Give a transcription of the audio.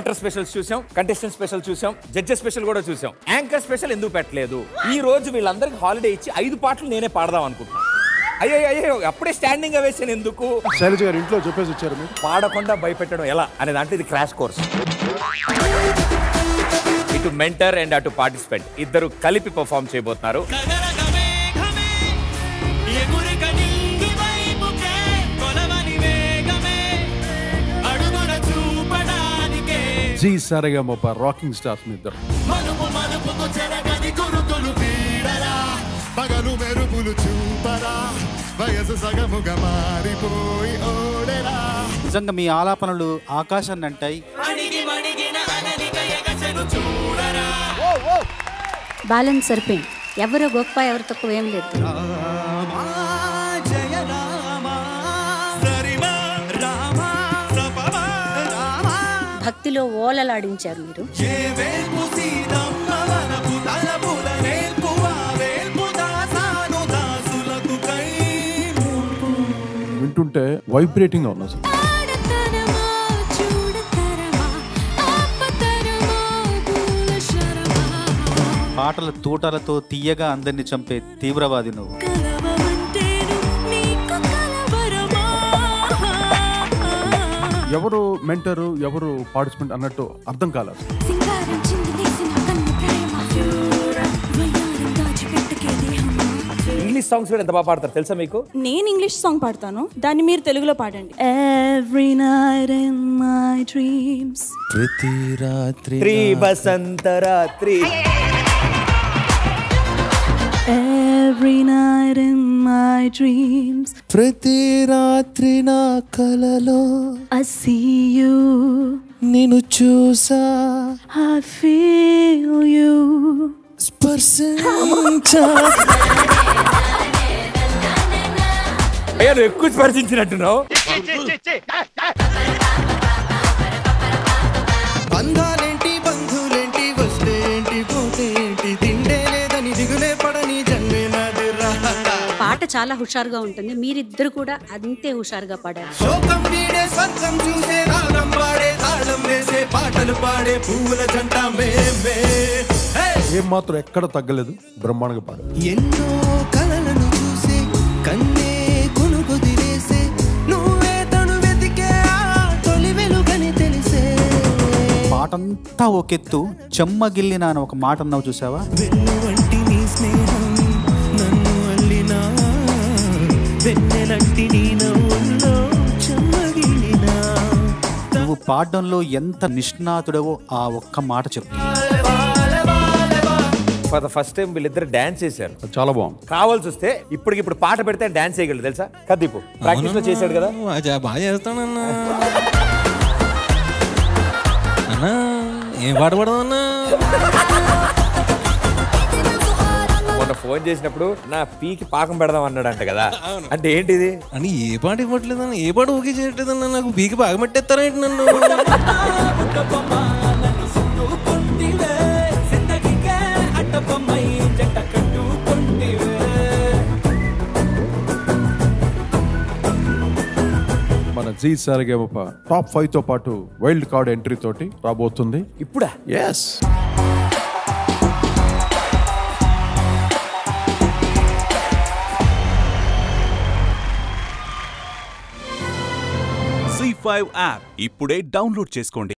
Mentor specials చూసాం contestant special చూసాం judges special కూడా చూసాం యాంకర్ స్పెషల్ ఎందుకు పెట్టలేదు ఈ రోజు వీళ్ళందరికి హాలిడే ఇచ్చి ఐదు పాటలు నేనే పాడదాం అనుకుంటున్నాను అయ్యో అయ్యో అప్పుడే స్టాండింగ్ వేసాను ఎందుకు శైలజ గారు ఇంట్లో చెప్పేసి వచ్చారు మీరు పాడకుండా భయపెట్టడం ఎలా అనే దాంట్లో ఇది క్రాష్ కోర్స్ ఇటు మెంటర్ అండ్ అటు పార్టిసిపెంట్ ఇద్దరు కలిపి పర్ఫామ్ చేయబోతున్నారు కదలగమే ఘమే ఎగురిక నింగి వైపుకే కొలవని వేగమే అడుగున చూపడానికే జీ సరగమప రాకింగ్ స్టార్స్ మీ ఇద్దరు మనుపు మనుపుకు చెరగని గురుతులు పీడరా పగలు మెరుపులు చూపరా వయసు సగముగా మారిపోయి ఓడెరా నిజంగా మీ ఆలాపనలు ఆకాశాన్ని అంటాయి అణిగి మణిగిన అననిక ఎగసెను చూడరా బ్యాలెన్స్ సరిపోయింది ఎవరు గొప్ప ఎవరు తక్కువ ఏం లేదు జయ రామ సరిమ రామ సపమ రామ భక్తిలో ఓలలాడించారు మీరు ఏ వేల్పు సీతమ్మ వనపు తలపుల నేల్పు ఆ వేల్పు దాసాను దాసులకు కై వింటుంటే వైబ్రేటింగ్ ఉన్నా అసలు పాటల తూటాలతో తీయగా అందరిని చంపే తీవ్రవాది నువ్వు ఎవరు మెంటరు ఎవరు పార్టిసిపెంట్ అన్నట్టు అర్థం కాలేదు ఇంగ్లీష్ సాంగ్స్ కూడా ఎంత బాగా పాడతారు తెలుసా మీకు నేను ఇంగ్లీష్ సాంగ్ పాడతాను దాన్ని మీరు తెలుగులో పాడండి every night in my dreams ప్రతి రాత్రి త్రి బసంత రాత్రి every night in my dreams ప్రతి రాత్రి నా కలలో ఐ సీ యూ నిన్ను చూసా ఐ ఫీల్ యూ స్పర్శించా అయ్యా నువ్వు ఎక్కువ స్పర్శించినట్టున్నావు బంధాలేంటి బంధువులేంటి వస్తే ఏంటి పోతే ఏంటి తిండే లేదని దిగులే పడని జన్మే నాదిరా పాట చాలా హుషారుగా ఉంటుంది మీరిద్దరు కూడా అంతే హుషారుగా పాడారు శోకం వీడే స్వర్గం చూసే రాగం పాడే తాళం వేసే పాటలు పాడే పువ్వుల జంట మేమే హే! ఏం మాత్రం ఎక్కడ తగ్గలేదు బ్రహ్మాండంగా పాడారు ఎన్నో కలలను చూసే కన్నే కొనుగొదిలేసే నువ్వే తను వెతికే ఆ తొలి వెలుగని తెలిసే పాటంతా ఒకెత్తు చెమ్మగిల్లిన అని ఒక మాట అన్నావు చూసావా వెన్ను వంటి నీ స్నేహం నన్ను అల్లినా వెన్నెలంటి నీ నవ్వుల్లో చెమ్మగిలినా నువ్వు పాడడంలో ఎంత నిష్ణాతుడవో ఆ ఒక్క మాట చెప్పు ఫర్ ద ఫస్ట్ టైం వీళ్ళిద్దరు డాన్స్ చేశారు అది చాలా బాగుంది కావాల్సి వస్తే ఇప్పటికిప్పుడు పాట పెడితే డాన్స్ చేయగలడు తెలుసా కదీపు ప్రాక్టీస్ లో చేశాడు కదా బాగా చేస్తానన్నా అన్నా ఏం పాట పడదన్నా మొన్న ఫోన్ చేసినప్పుడు నా పీకి పాకం పెడదాం అన్నాడంట కదా అంటే ఏంటిది అని ఏ పాట ఇవ్వట్లేదన్నా ఏ పాట ఓకే చేయట్లేదన్నా నాకు బీకి బాగా మట్టేస్తారేంటి నన్ను మన జీ సరగమప టాప్ ఫైవ్ తో పాటు వైల్డ్ కార్డ్ ఎంట్రీ తోటి రాబోతుంది ఇప్పుడా ఎస్ జీ ఫైవ్ యాప్ ఇప్పుడే డౌన్లోడ్ చేసుకోండి